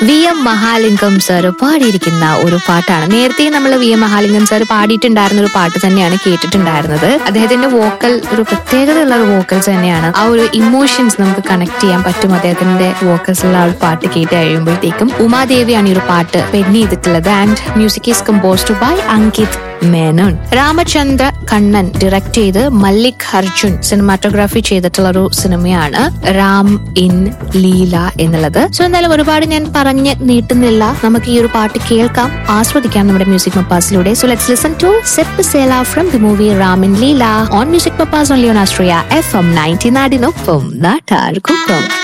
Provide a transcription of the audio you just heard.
V M Mahalingam sir പാടിയിരിക്കുന്ന ഒരു പാട്ടാണ് നേരത്തെ നമ്മൾ വി എം മഹാലിംഗം സർ പാടിയിട്ടുണ്ടായിരുന്ന ഒരു പാട്ട് തന്നെയാണ് കേട്ടിട്ടുണ്ടായിരുന്നത് അദ്ദേഹത്തിന്റെ വോക്കൽ ഒരു പ്രത്യേകതയുള്ള ഒരു വോക്കൽസ് തന്നെയാണ് ആ ഒരു ഇമോഷൻസ് നമുക്ക് കണക്ട് ചെയ്യാൻ പറ്റും അദ്ദേഹത്തിന്റെ വോക്കൽസിലുള്ള ആ ഒരു പാട്ട് കേട്ട് കഴിയുമ്പോഴത്തേക്കും ഉമാദേവിയാണ് ഈ ഒരു പാട്ട് പെൻ ചെയ്തിട്ടുള്ളത് and music is composed by Ankit Menon Ramachandra Kannan direct ചെയ്ത് മല്ലിക് അർജുൻ സിനിമാറ്റോഗ്രാഫി ചെയ്തിട്ടുള്ള ഒരു സിനിമയാണ് റാം ഇൻ ലീല എന്നുള്ളത് സോ എന്തായാലും ഒരുപാട് ഞാൻ പറഞ്ഞ് നീട്ടുന്നില്ല നമുക്ക് ഈ ഒരു പാട്ട് കേൾക്കാം ആസ്വദിക്കാം നമ്മുടെ മ്യൂസിക് മപ്പാസിലൂടെ സോ ലെറ്റ്സ് ലിസൺ ടു സെപ്പ് സേല from the movie Ram in Leela on music മപ്പാസ് ഓൺ ലിയോൺ ആസ്ട്രിയ എഫ് എം നയൻറ്റി നാടിനൊപ്പം നാട്ടാർക്കൊപ്പം